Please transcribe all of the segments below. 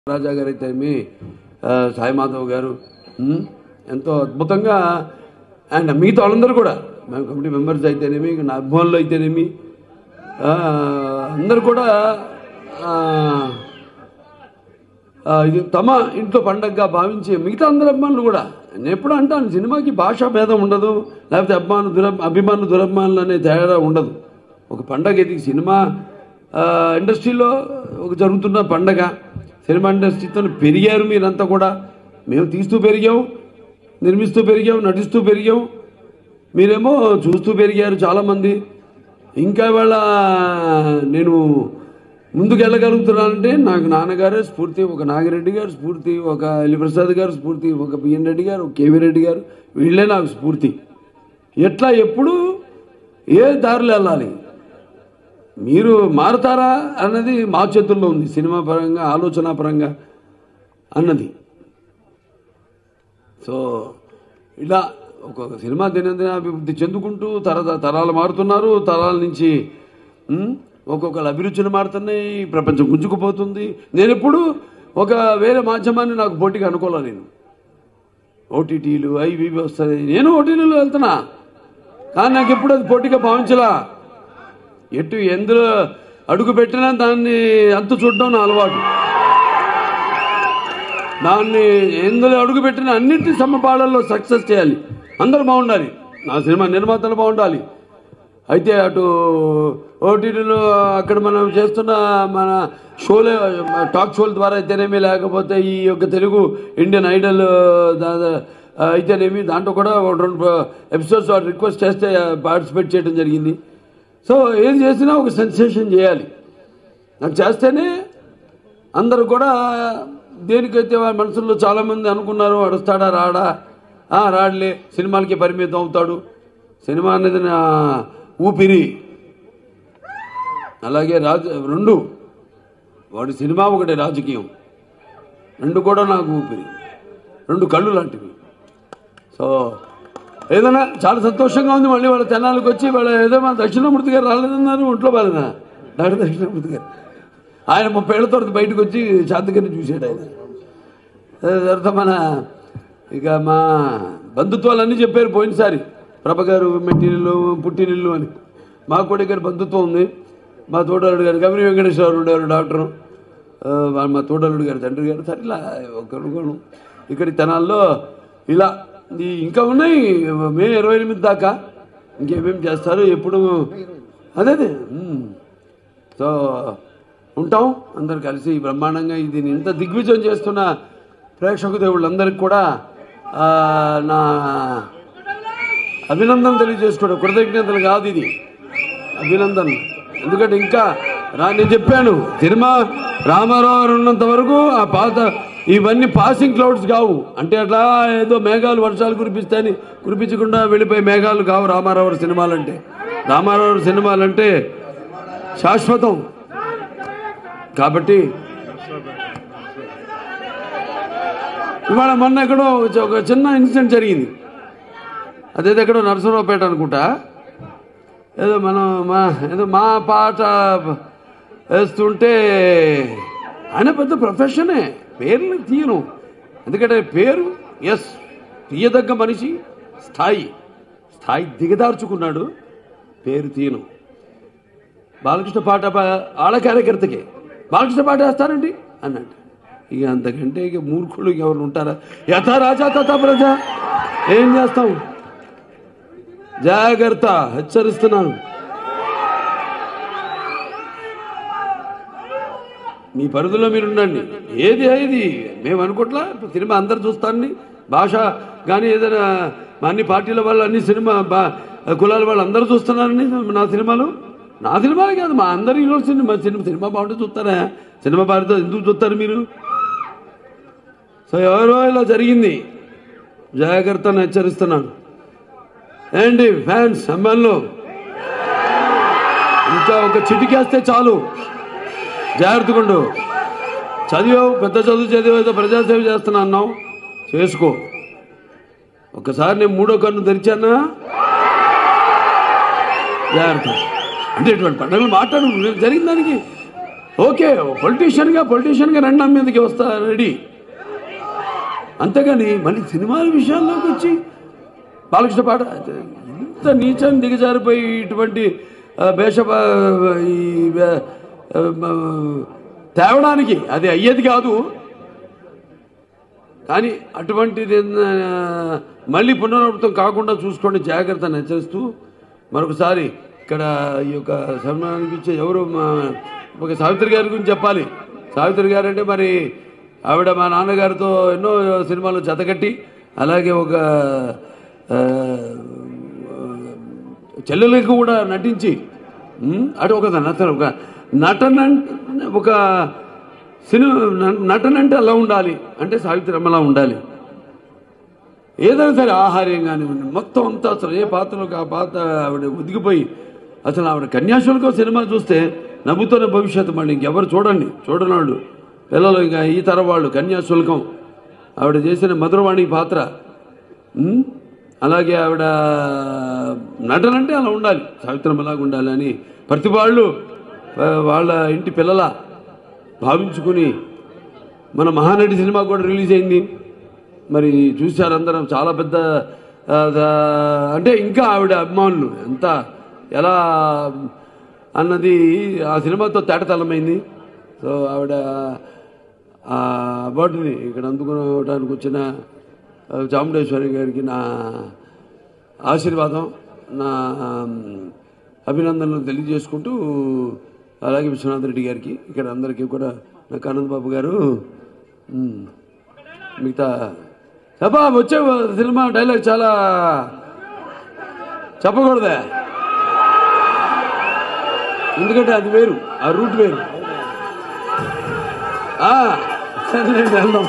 రాజా గారు అయితేనేమి ఆ, సాయి మాధవ్ గారు ఉమ్, ఎంతో అద్భుతంగా అండ్ మిగతా వాళ్ళందరూ కూడా మేము కమిటీ మెంబర్స్ అయితేనేమి ఇక నా అభిమానులు అయితేనేమి ఆ, అందరూ కూడా ఆ, ఆ, ఇది తమ ఇంట్లో పండగగా భావించి మిగతా అందరి అభిమానులు కూడా నేను ఎప్పుడు అంటాను సినిమాకి భాషా భేదం ఉండదు లేకపోతే అభిమాను దుర అభిమానులు దురభిమానులు అనే తేడా ఉండదు ఒక పండగ ఇది సినిమా ఆ, ఇండస్ట్రీలో ఒక జరుగుతున్న పండగ సినిమా ఇండస్ట్రీతో పెరిగారు మీరంతా కూడా మేము తీస్తూ పెరిగాం నిర్మిస్తూ పెరిగాం నటిస్తూ పెరిగాం మీరేమో చూస్తూ పెరిగారు చాలామంది ఇంకా వాళ్ళ నేను ముందుకు వెళ్ళగలుగుతున్నానంటే నాకు నాన్నగారే స్ఫూర్తి ఒక నాగిరెడ్డి గారు స్ఫూర్తి ఒక ఎలిప్రసాద్ గారు స్ఫూర్తి ఒక బిఎన్ రెడ్డి గారు ఒక కేవీ రెడ్డి గారు వీళ్ళే నాకు స్ఫూర్తి ఎట్లా ఎప్పుడు ఏ దారిలో వెళ్ళాలి మీరు మారుతారా అన్నది మా చేతుల్లో ఉంది సినిమా పరంగా ఆలోచన పరంగా అన్నది సో ఇలా ఒక్కొక్క సినిమా దినదిన అభివృద్ధి చెందుకుంటూ తర తరాలు మారుతున్నారు తరాల నుంచి ఉమ్, ఒక్కొక్కరు అభిరుచులు మారుతున్నాయి ప్రపంచం గుంజుకుపోతుంది నేను ఎప్పుడు ఒక వేరే మాధ్యమాన్ని నాకు పోటీగా అనుకోలే నేను ఓటీటీలు అవి ఇవి వస్తాయి నేను ఓటీటీలో వెళ్తున్నా కానీ నాకు ఎప్పుడు అది పోటీగా భావించలా ఎటు ఎందులో అడుగు పెట్టినా దాన్ని అంతు చూడడం నా అలవాటు దాన్ని ఎందులో అడుగు పెట్టినా అన్నింటి సమపాళల్లో సక్సెస్ చేయాలి అందరూ బాగుండాలి నా సినిమా నిర్మాతలు బాగుండాలి అయితే అటు ఓటీటీలో అక్కడ మనం చేస్తున్న మన షోలే టాక్ షోల ద్వారా అయితేనేమి లేకపోతే ఈ యొక్క తెలుగు ఇండియన్ ఐడల్ దా- దా- అయితేనేమి దాంట్లో కూడా ఒక రెండు ఎపిసోడ్స్ రిక్వెస్ట్ చేస్తే పార్టిసిపేట్ చేయడం జరిగింది సో ఏది చేసినా ఒక సెన్సేషన్ చేయాలి అది చేస్తేనే అందరూ కూడా దేనికైతే వారి మనసుల్లో చాలామంది అనుకున్నారు వాడు వస్తాడా రాడా ఆ, రాడులే సినిమాలకి పరిమితం అవుతాడు సినిమా అనేది నా ఊపిరి అలాగే రాజ రెండు వాడి సినిమా ఒకటి రాజకీయం రెండు కూడా నాకు ఊపిరి రెండు కళ్ళు లాంటివి సో ఏదైనా చాలా సంతోషంగా ఉంది మళ్ళీ వాళ్ళ తెనాలకు వచ్చి వాళ్ళ ఏదో మా దక్షిణామూర్తి గారు రాలేదన్నారు ఒంట్లో బాలేదా డాక్టర్ దక్షిణామూర్తి గారు ఆయన ముప్పై ఏళ్ళ తర్వాత బయటకు వచ్చి శాంతిగారిని చూశాడు ఆయన అదే తర్వాత మన ఇక మా బంధుత్వాలన్నీ చెప్పారు పోయినసారి ప్రభ గారు మెట్టినిల్లు పుట్టినిల్లు అని మాకు కూడా ఇక్కడ బంధుత్వం ఉంది మా తోడలుడు గారు గమని వెంకటేశ్వరరావు గారు డాక్టరు ఆ, మా- మా తోడలుడు గారు తండ్రి గారు సరే ఇలా ఒకరు ఇక్కడి తనాల్లో ఇలా ఈ ఇంకా ఉన్నాయి మే ఇరవై ఎనిమిది దాకా ఇంకేమేమి చేస్తారు ఎప్పుడు అదే అదే ఉమ్. సో ఉంటాం అందరు కలిసి బ్రహ్మాండంగా ఇది ఇంత దిగ్విజయం చేస్తున్న ప్రేక్షక దేవుళ్ళందరికీ కూడా ఆ, నా అభినందన తెలియజేసుకోవడం కృతజ్ఞతలు కాదు ఇది అభినందన ఎందుకంటే ఇంకా రా నేను చెప్పాను సినిమా రామారావు గారు ఉన్నంత వరకు ఆ పాత ఇవన్నీ పాసింగ్ క్లౌడ్స్ కావు అంటే అట్లా ఏదో మేఘాలు వర్షాలు కురిపిస్తాయని కురిపించకుండా వెళ్ళిపోయే మేఘాలు కావు రామారావు గారి సినిమాలంటే రామారావు గారి సినిమాలంటే శాశ్వతం కాబట్టి ఇవాళ మొన్న ఎక్కడో ఒక చిన్న ఇన్సిడెంట్ జరిగింది అదేదో ఎక్కడో నరసరావుపేట అనుకుంటా ఏదో మనం మా ఏదో మా పాట వేస్తుంటే ఆయన పెద్ద ప్రొఫెషనే పేర్లు తీయను ఎందుకంటే పేరు ఎస్ తీయదగ్గ మనిషి స్థాయి స్థాయి దిగదార్చుకున్నాడు పేరు తీయను బాలకృష్ణ పాట పా- ఆళ్ళ కార్యకర్తకే బాలకృష్ణ పాట వేస్తారండి అన్నాడు ఇక అంతకంటే ఇక మూర్ఖులు ఎవరు ఉంటారా యథా రాజా తథా ప్రజ ఏం చేస్తాం జాగ్రత్త హెచ్చరిస్తున్నాను మీ పరిధిలో మీరు ఉండండి ఏది ఏది మేము అనుకోట్లా సినిమా అందరు చూస్తారని భాష కానీ ఏదైనా మా అన్ని పార్టీల వాళ్ళు అన్ని సినిమా బా కులాల వాళ్ళు అందరూ చూస్తున్నారని నా సినిమాలు నా సినిమాలు కాదు మా అందరి ఈలో సినిమా సినిమా సినిమా బాగుంటే చూస్తారా సినిమా బాగుంటే ఎందుకు చూస్తారు మీరు సో ఎవరో ఇలా జరిగింది జాగ్రత్తను హెచ్చరిస్తున్నాను ఏంటి ఫ్యాన్స్ అమ్మాయిలు ఇంకా ఒక చిటికేస్తే చాలు జాగ్రత్తగుండు చదివావు పెద్ద చదువు చదివావు ఏదో ప్రజాసేవ చేస్తున్నా అన్నావు చేసుకో ఒకసారి నేను మూడో కన్ను తెరిచానా జాగ్రత్త అంటే ఇటువంటి పండుగలు మాట్లాడు జరిగిన దానికి ఓకే పొలిటీషియన్గా పొలిటీషియన్గా రండి నా మీదకి వస్తా రెడీ అంతేగాని మళ్ళీ సినిమాల విషయాల్లోకి వచ్చి బాలకృష్ణ పాట ఇంత నీచం దిగజారిపోయి ఇటువంటి ఆ, భేష ఈ వే- ఆ, తేవడానికి అది అయ్యేది కాదు కానీ అటువంటి మళ్ళీ పునరావృతం కాకుండా చూసుకోండి జాగ్రత్త హెచ్చరిస్తూ మరొకసారి ఇక్కడ ఈ యొక్క సన్మానానికి ఇచ్చే ఎవరు మా ఒక సావిత్రి గారి గురించి చెప్పాలి సావిత్రి గారు అంటే మరి ఆవిడ మా నాన్నగారితో ఎన్నో సినిమాలు జతకట్టి అలాగే ఒక ఆ, చెల్లెలకు కూడా నటించి ఉమ్, అటు ఒక నటన ఒక నటన అంటే ఒక సినిమా నటన అంటే అలా ఉండాలి అంటే సావిత్రి అమ్మలా ఉండాలి ఏదైనా సరే ఆహార్యం కానివ్వండి మొత్తం అంతా అసలు ఏ పాత్రలకు ఆ పాత్ర ఆవిడ ఒదిగిపోయి అసలు ఆవిడ కన్యాశుల్కం సినిమా చూస్తే నవ్వుతున్న భవిష్యత్తు మళ్ళీ ఇంకెవరు చూడండి చూడని వాళ్ళు పిల్లలు ఇంకా ఈ తరం వాళ్ళు కన్యాశుల్కం ఆవిడ చేసిన మధురవాణి పాత్ర ఉమ్, అలాగే ఆవిడ నటన అంటే అలా ఉండాలి సావిత్రమ్మలాగా ఉండాలి అని ప్రతి వాళ్ళు ఆ, వాళ్ళ ఇంటి పిల్లల భావించుకుని మన మహానటి సినిమా కూడా రిలీజ్ అయింది మరి చూశారు అందరం చాలా పెద్ద ఆ, దా- అంటే ఇంకా ఆవిడ అభిమానులు ఎంత ఎలా అన్నది ఆ సినిమాతో తేటతలమైంది సో ఆవిడ ఆ అవార్డుని ఇక్కడ అందుకోవడానికి వచ్చిన ఆ, చాముండేశ్వరి గారికి నా ఆశీర్వాదం నా ఆమ్, అభినందనలు తెలియజేసుకుంటూ అలాగే విశ్వనాథ్ రెడ్డి గారికి ఇక్కడ అందరికీ కూడా నాకు ఆనంద్ బాబు గారు ఉమ్, మిగతా చెప్పా వచ్చే సినిమా డైలాగ్ చాలా చెప్పకూడదే ఎందుకంటే అది వేరు ఆ రూట్ వేరు ఆ, సరేలేండి వెళ్దాం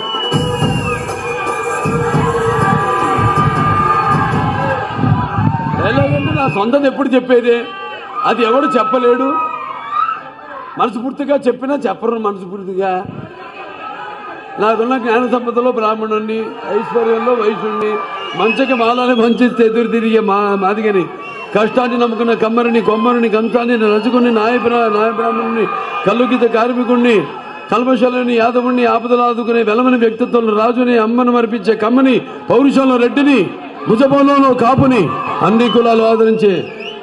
డైలాగ్ అంటే నా సొంతది ఎప్పుడు చెప్పేదే అది ఎవడు చెప్పలేడు మనస్ఫూర్తిగా చెప్పినా చెప్పరు మనస్ఫూర్తిగా నాకున్న జ్ఞాన సంపదలో బ్రాహ్మణుణ్ణి ఐశ్వర్యంలో వైశ్యుణ్ణి మంచకి మాలని మంచిస్తే ఎదురు తిరిగే మా మాదిగని కష్టాన్ని నమ్ముకున్న కమ్మరిని కొమ్మరిని కంసాన్ని రజకుని నాయ బ్రా- నాయ బ్రాహ్మణుని కల్లుగీత కార్మికుణ్ణి కల్మశాలని యాదవుణ్ణి ఆపదలు ఆదుకునే వెలమని వ్యక్తిత్వంలో రాజుని అమ్మను మరిపించే కమ్మని పౌరుషంలో రెడ్డిని భుజబలంలో కాపుని అన్ని కులాలు ఆదరించే